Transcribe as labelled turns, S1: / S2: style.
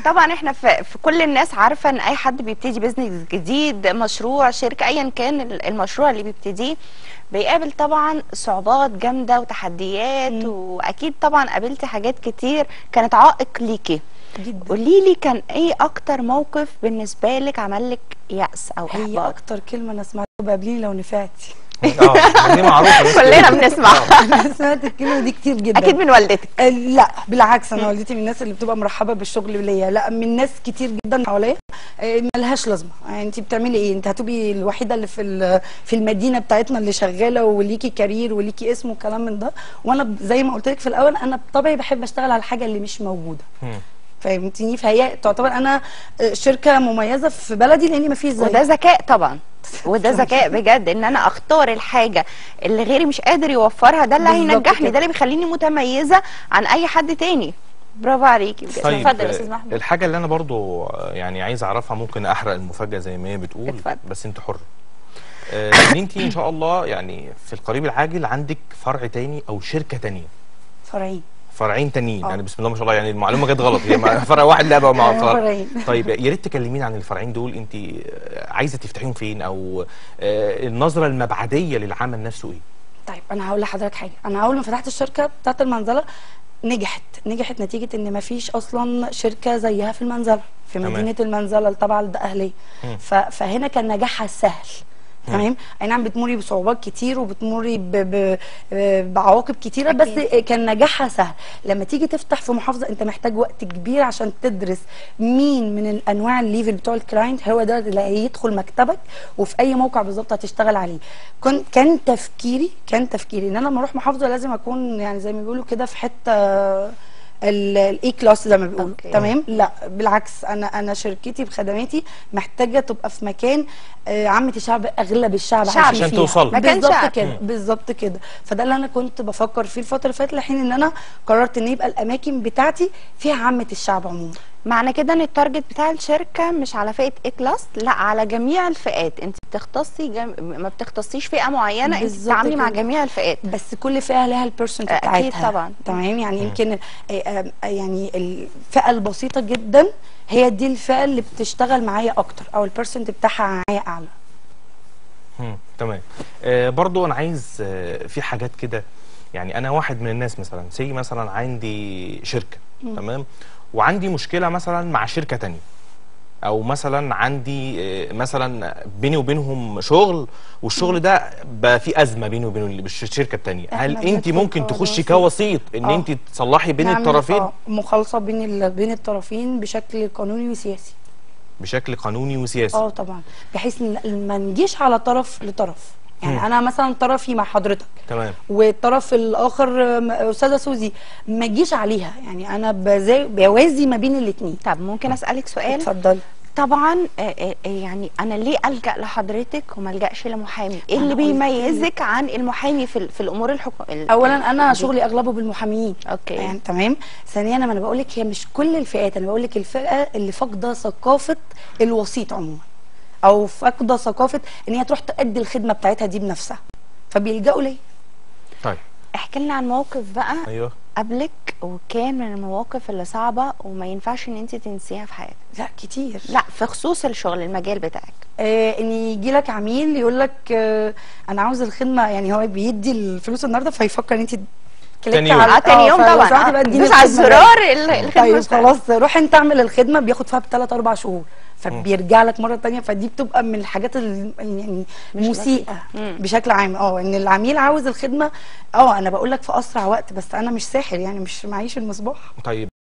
S1: طبعا احنا في, في كل الناس عارفه ان اي حد بيبتدي بيزنس جديد مشروع شركه ايا كان ال- المشروع اللي بيبتديه بيقابل طبعا صعوبات جامده وتحديات
S2: مم.
S1: واكيد طبعا قابلتي حاجات كتير كانت عائق ليكي
S2: جدا
S1: قولي لي كان ايه اكتر موقف بالنسبه لك عمل لك يأس او
S2: هي
S1: احباط
S2: اكتر كلمه انا سمعتها بقابليني لو نفعتي
S3: اه دي معروفه
S1: كلنا بنسمعها
S2: انا سمعت الكلمه دي كتير جدا
S1: اكيد من والدتك
S2: آه، لا بالعكس انا والدتي من الناس اللي بتبقى مرحبه بالشغل ليا لا من ناس كتير جدا حواليا آه، ملهاش لازمه يعني انت بتعملي ايه انت هتبقي الوحيده اللي في ال- في المدينه بتاعتنا اللي شغاله وليكي كارير وليكي اسم وكلام من ده وانا ب- زي ما قلت لك في الاول انا بطبعي بحب اشتغل على الحاجه اللي مش موجوده
S3: مم.
S2: فهمتني فهي تعتبر انا آه، شركه مميزه في بلدي لاني ما فيش زي
S1: وده ذكاء طبعا وده ذكاء بجد ان انا اختار الحاجه اللي غيري مش قادر يوفرها ده اللي
S2: بالظبط
S1: هينجحني
S2: كده.
S1: ده اللي بيخليني متميزه عن اي حد تاني برافو عليكي بجد
S3: طيب
S4: اتفضل يا
S3: آه،
S4: أستاذ محمود.
S3: الحاجه اللي انا برضو آه، يعني عايز اعرفها ممكن احرق المفاجاه زي ما هي بتقول
S1: اتفضل.
S3: بس انت حر آه، ان انت ان شاء الله يعني في القريب العاجل عندك فرع تاني او شركه تانية
S2: فرعين
S3: فرعين تانيين
S2: آه.
S3: يعني بسم الله ما شاء الله يعني المعلومه جت غلط هي ما- فرع واحد لا بقى مع
S2: آه،
S3: فرع
S2: فرعين.
S3: طيب يا ريت تكلمينا عن الفرعين دول انت آه، عايزه تفتحيهم فين او آه، النظره المبعديه للعمل نفسه ايه
S2: طيب انا هقول لحضرتك حاجه انا اول ما فتحت الشركه بتاعت المنزله نجحت نجحت نتيجه ان ما فيش اصلا شركه زيها في المنزله في
S3: تمام.
S2: مدينه المنزله اللي تبع اهليه
S3: مم.
S2: ف- فهنا كان نجاحها سهل تمام اي نعم بتمري بصعوبات كتير وبتمري ب... ب... ب- بعواقب كتيره بس كان نجاحها سهل لما تيجي تفتح في محافظه انت محتاج وقت كبير عشان تدرس مين من الانواع الليفل بتوع الكلاينت هو ده اللي هيدخل مكتبك وفي اي موقع بالظبط هتشتغل عليه كنت كان تفكيري كان تفكيري ان انا لما اروح محافظه لازم اكون يعني زي ما بيقولوا كده في حته الاي كلاس زي ما بيقولوا
S1: أوكي.
S2: تمام لا بالعكس انا انا شركتي بخدماتي محتاجه تبقى في مكان آه، عامه الشعب اغلب الشعب
S1: شعب.
S2: عايشين
S3: عشان
S2: فيها.
S3: توصل.
S1: مكان
S2: بالظبط
S1: شعب.
S2: كده بالظبط كده فده اللي انا كنت بفكر فيه الفتره اللي فاتت لحين ان انا قررت ان يبقى الاماكن بتاعتي فيها عامه الشعب عموما
S1: معنى كده ان التارجت بتاع الشركه مش على فئه اي كلاس لا على جميع الفئات انت بتختصي جم... ما بتختصيش فئه معينه انت
S2: بالظبط
S1: بتتعاملي مع
S2: كده.
S1: جميع الفئات
S2: بس كل فئه لها البيرسنت
S1: أكيد
S2: بتاعتها
S1: طبعاً.
S2: تمام يعني يمكن آه، آه، يعني الفئه البسيطه جدا هي دي الفئه اللي بتشتغل معايا اكتر او البيرسنت بتاعها معايا اعلى
S3: مم. تمام آه برضو انا عايز آه في حاجات كده يعني انا واحد من الناس مثلا سي مثلا عندي شركه تمام وعندي مشكله مثلا مع شركه تانية او مثلا عندي آه، مثلا بيني وبينهم شغل والشغل ده بقى في ازمه بيني وبين الشركه التانية هل
S2: إحنا
S3: انت
S2: بندخل
S3: ممكن تخشي
S2: كوسيط.
S3: كوسيط ان
S2: آه.
S3: انت تصلحي بين
S2: نعمل،
S3: الطرفين
S2: آه، مخالصه بين ال- بين الطرفين بشكل قانوني وسياسي
S3: بشكل قانوني وسياسي
S2: اه طبعا بحيث ان ما نجيش على طرف لطرف يعني
S3: مم.
S2: انا مثلا طرفي مع حضرتك
S3: تمام
S2: والطرف الاخر م- استاذه سوزي ما تجيش عليها يعني انا بزا- بوازي ما بين الاثنين
S1: طب ممكن اسالك سؤال
S2: اتفضلي
S1: طبعا آه، آه، آه، يعني انا ليه الجا لحضرتك وما الجاش لمحامي ايه اللي
S2: أنا قلت
S1: بيميزك عن المحامي في ال- في الامور الحكوميه
S2: اولا انا شغلي اغلبه بالمحاميين
S1: اوكي
S2: يعني تمام ثانيا انا بقول لك هي مش كل الفئات انا بقول لك الفئه اللي فاقده ثقافه الوسيط عموما او فاقده ثقافه ان هي تروح تأدي الخدمه بتاعتها دي بنفسها فبيلجأوا ليا
S3: طيب
S1: احكي لنا عن موقف بقى
S3: ايوه
S1: قبلك وكان من المواقف اللي صعبه وما ينفعش ان انت تنسيها في حياتك
S2: لا كتير
S1: لا في خصوص الشغل المجال بتاعك
S2: آه ان يجي لك عميل يقول لك آه انا عاوز الخدمه يعني هو بيدي الفلوس النهارده فيفكر ان انت
S3: تاني يوم.
S1: اه تاني يوم
S2: فلو
S1: طبعا
S2: سمحت
S1: آه،
S2: بقى اديني
S1: دوس على
S2: الخدمة
S1: الزرار
S2: دلوقتي.
S1: ال- الخدمه
S2: طيب
S1: اشتغلت.
S2: خلاص روح انت اعمل الخدمه بياخد فيها بثلاث اربع شهور فبيرجع لك مره تانية فدي بتبقى من الحاجات ال- يعني مسيئه
S1: مم.
S2: بشكل عام اه ان العميل عاوز الخدمه اه انا بقول لك في اسرع وقت بس انا مش ساحر يعني مش معيش المصباح
S3: طيب